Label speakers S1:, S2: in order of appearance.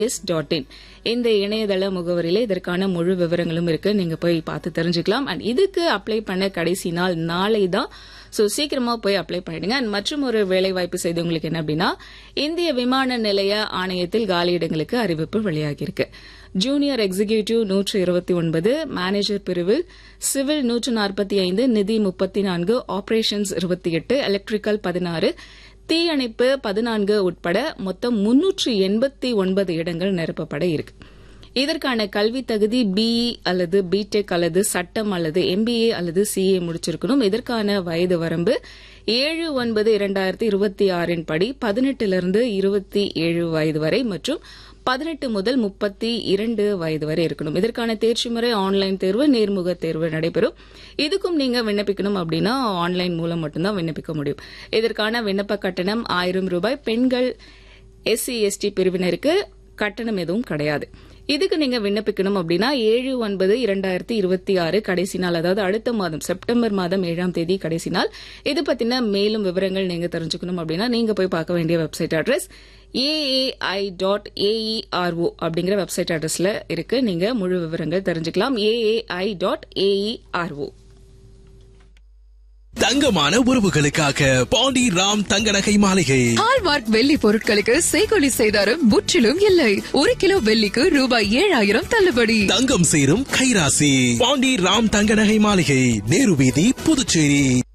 S1: S dot in இந்த இணையதள முகவரியில இதற்கான முழு விவரங்களும் இருக்கு நீங்க போய் பார்த்து தெரிஞ்சுக்கலாம் அண்ட் இதுக்கு அப்ளை பண்ண கடைசி நாள் நாளை தான் ஸோ சீக்கிரமா போய் அப்ளை பண்ணிடுங்க அண்ட் மற்றும் ஒரு வேலைவாய்ப்பு செய்து உங்களுக்கு என்ன அப்படின்னா இந்திய விமான நிலைய ஆணையத்தில் காலியிடங்களுக்கு அறிவிப்பு வெளியாகியிருக்கு ஜூனியர் எக்ஸிகியூட்டிவ் நூற்று இருபத்தி ஒன்பது மேனேஜர் பிரிவில் சிவில் நூற்று நாற்பத்தி ஐந்து நிதி முப்பத்தி நான்கு ஆபரேஷன்ஸ் இருபத்தி எட்டு எலக்ட்ரிக்கல் பதினாறு தீயணைப்பு பதினான்கு உட்பட மொத்தம் முன்னூற்று எண்பத்தி ஒன்பது இடங்கள் நிரப்பப்பட இருக்கு இதற்கான கல்வி தகுதி பிஇ அல்லது பிடெக் அல்லது சட்டம் அல்லது எம்பிஏ அல்லது சிஏ முடிச்சிருக்கணும் இதற்கான வயது வரம்பு ஏழு ஒன்பது இரண்டாயிரத்தி இருபத்தி ஆறின் படி பதினெட்டிலிருந்து இருபத்தி ஏழு வயது வரை மற்றும் பதினெட்டு முதல் முப்பத்தி இரண்டு வயது வரை இருக்கணும் இதற்கான தேர்ச்சி முறை ஆன்லைன் தேர்வு நேர்முக தேர்வு நடைபெறும் இதுக்கும் நீங்க விண்ணப்பிக்கணும் அப்படின்னா ஆன்லைன் மூலம் மட்டும்தான் விண்ணப்பிக்க முடியும் இதற்கான விண்ணப்ப கட்டணம் ஆயிரம் ரூபாய் பெண்கள் எஸ்சி எஸ்டி பிரிவினருக்கு கட்டணம் எதுவும் கிடையாது இதுக்கு நீங்க விண்ணப்பிக்கணும் அப்படின்னா ஏழு ஒன்பது இரண்டாயிரத்தி இருபத்தி ஆறு கடைசி நாள் அதாவது அடுத்த மாதம் செப்டம்பர் மாதம் ஏழாம் தேதி கடைசி நாள் இது பத்தின மேலும் விவரங்கள் நீங்க தெரிஞ்சுக்கணும் அப்படின்னா நீங்க போய் பார்க்க வேண்டிய website address AAI dot AERO அப்படிங்கிற வெப்சைட் அட்ரஸ்ல இருக்கு நீங்க முழு விவரங்கள் தெரிஞ்சுக்கலாம் ஏஏஐ டாட் ஏஇஆர்ஓ
S2: தங்கமான உறவுகளுக்காக பாண்டி ராம் தங்க நகை மாளிகை
S3: ஹால்மார்க் வெள்ளி பொருட்களுக்கு செய்கொலி செய்தாரும் முற்றிலும் இல்லை ஒரு கிலோ வெள்ளிக்கு ரூபாய் ஏழாயிரம் தள்ளுபடி
S2: தங்கம் சேரும் கைராசி பாண்டி ராம் தங்க நகை மாளிகை நேரு வீதி புதுச்சேரி